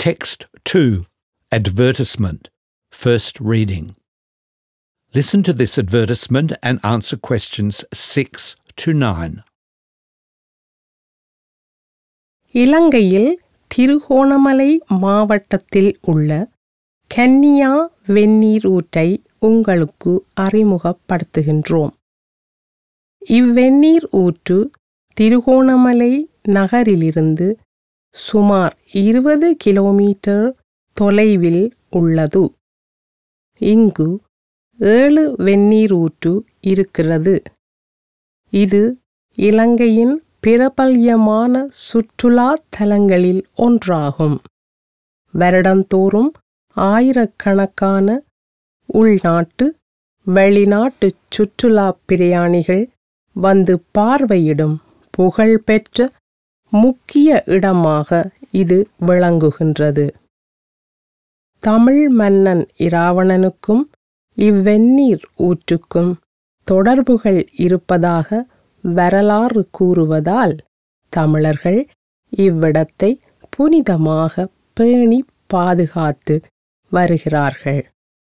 Text 2 Advertisement First Reading Listen to this advertisement and answer questions 6 to 9. இலங்கையில் திருகோணமலை மாவட்டத்தில் உள்ள கன்னியா வெந்நீர் ஊற்றை உங்களுக்கு அறிமுகப்படுத்துகின்றோம் இவ்வெந்நீர் ஊற்று திருகோணமலை நகரிலிருந்து சுமார் இருபது கிலோமீட்டர் தொலைவில் உள்ளது இங்கு ஏழு வெந்நீர் ஊற்று இருக்கிறது இது இலங்கையின் பிரபல்யமான சுற்றுலா தலங்களில் ஒன்றாகும் வருடந்தோறும் ஆயிரக்கணக்கான உள்நாட்டு வெளிநாட்டு சுற்றுலா பிரயாணிகள் வந்து பார்வையிடும் புகழ்பெற்ற முக்கிய இடமாக இது விளங்குகின்றது தமிழ் மன்னன் இராவணனுக்கும் இவ்வெந்நீர் ஊற்றுக்கும் தொடர்புகள் இருப்பதாக வரலாறு கூறுவதால் தமிழர்கள் இவ்விடத்தை புனிதமாக பேணி பாதுகாத்து வருகிறார்கள்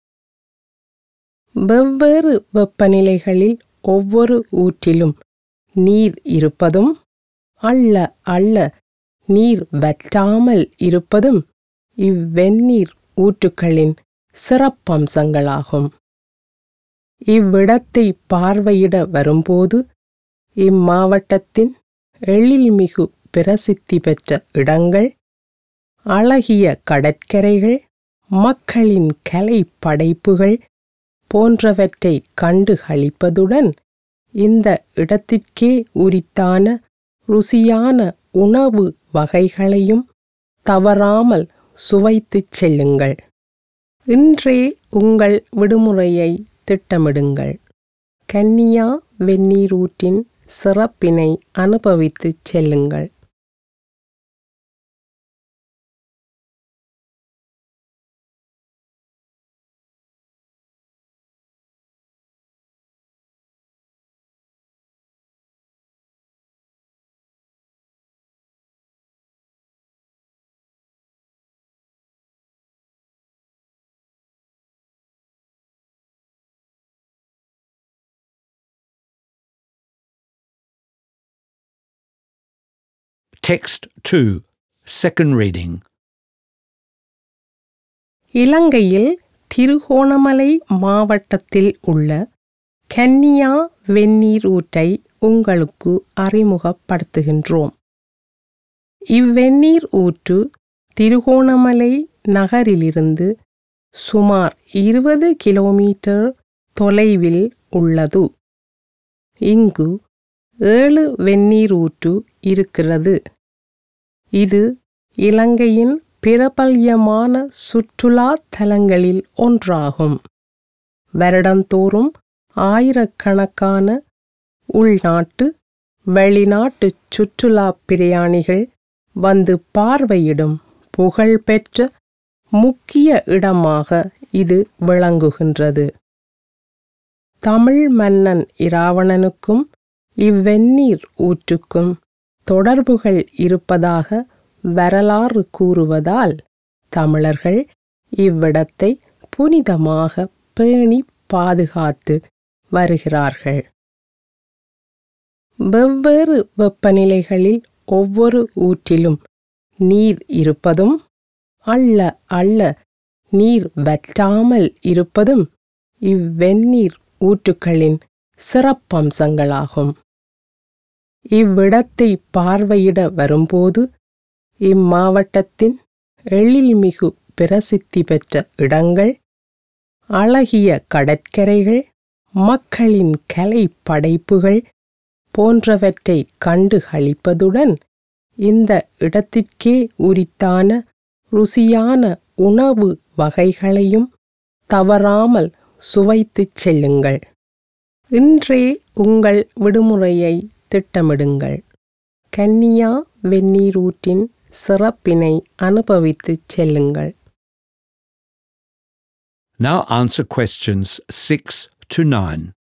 வெவ்வேறு வெப்பநிலைகளில் ஒவ்வொரு ஊற்றிலும் நீர் இருப்பதும் அள்ள அள்ள நீர் வற்றாமல் இருப்பதும் இவ்வெந்நீர் ஊற்றுக்களின் சிறப்பம்சங்களாகும் இவ்விடத்தை பார்வையிட வரும்போது இம்மாவட்டத்தின் எழில்மிகு பிரசித்தி பெற்ற இடங்கள் அழகிய கடற்கரைகள் மக்களின் கலை படைப்புகள் போன்றவற்றை கண்டு களிப்பதுடன் இந்த இடத்திற்கே உரித்தான ருசியான உணவு வகைகளையும் தவறாமல் சுவைத்துச் செல்லுங்கள் இன்றே உங்கள் விடுமுறையை திட்டமிடுங்கள் கன்னியா வெந்நீரூற்றின் சிறப்பினை அனுபவித்துச் செல்லுங்கள் Text 2 Second Reading இலங்கையில் திருகோணமலை மாவட்டத்தில் உள்ள கன்னியா வெந்நீர் ஊற்றை உங்களுக்கு அறிமுகப்படுத்துகின்றோம் இவ்வெந்நீர் ஊற்று திருகோணமலை நகரிலிருந்து சுமார் இருபது கிலோமீட்டர் தொலைவில் உள்ளது இங்கு ஏழு வெந்நீர் ஊற்று இருக்கிறது இது இலங்கையின் பிரபல்யமான சுற்றுலா தலங்களில் ஒன்றாகும் வருடந்தோறும் ஆயிரக்கணக்கான உள்நாட்டு வெளிநாட்டு சுற்றுலா பிரயாணிகள் வந்து பார்வையிடும் புகழ்பெற்ற முக்கிய இடமாக இது விளங்குகின்றது தமிழ் மன்னன் இராவணனுக்கும் இவ்வெந்நீர் ஊற்றுக்கும் தொடர்புகள் இருப்பதாக வரலாறு கூறுவதால் தமிழர்கள் இவ்விடத்தை புனிதமாக பேணி பாதுகாத்து வருகிறார்கள் வெவ்வேறு வெப்பநிலைகளில் ஒவ்வொரு ஊற்றிலும் நீர் இருப்பதும் அள்ள அள்ள நீர் வற்றாமல் இருப்பதும் இவ்வெந்நீர் ஊற்றுக்களின் சிறப்பம்சங்களாகும் இவ்விடத்தை பார்வையிட வரும்போது இம்மாவட்டத்தின் எழில்மிகு பிரசித்தி பெற்ற இடங்கள் அழகிய கடற்கரைகள் மக்களின் கலை படைப்புகள் போன்றவற்றை கண்டு களிப்பதுடன் இந்த இடத்திற்கே உரித்தான ருசியான உணவு வகைகளையும் தவறாமல் சுவைத்துச் செல்லுங்கள் இன்றே உங்கள் விடுமுறையை திட்டமிடுங்கள் கன்னியா வெந்நீரூற்றின் சிறப்பினை அனுபவித்துச் செல்லுங்கள் Now answer questions 6 to 9.